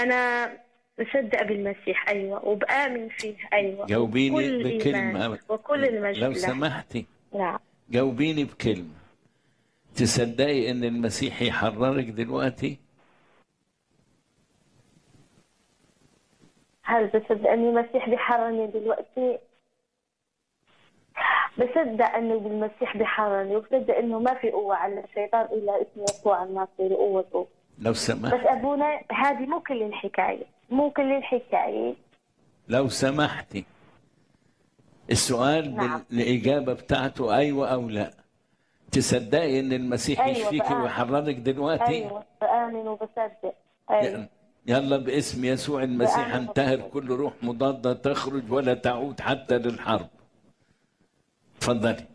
أنا مصدق بالمسيح أيوة وبآمن فيه أيوة جاوبيني وكل بكلمة إيمان وكل المجد لو له. سمحتي نعم جاوبيني بكلمة تصدقي ان المسيح يحررك دلوقتي هل بصدق أن المسيح بيحررني دلوقتي بصدق أنه بالمسيح بيحررني وبصدق أنه ما في قوة على الشيطان إلا اسم يسوع الناصري قوته لو بس سمحت أبونا هذه مو كل الحكاية مو كل الحكاية لو سمحتي السؤال نعم. بالإجابة بتاعته أيوة أو لا تصدقي إن المسيح أيوة يشفيكي بقى. ويحررك دلوقتي أيوة بآمن وبصدق أيوة يلا باسم يسوع المسيح بآمن انتهر وبصدق. كل روح مضادة تخرج ولا تعود حتى للحرب تفضلي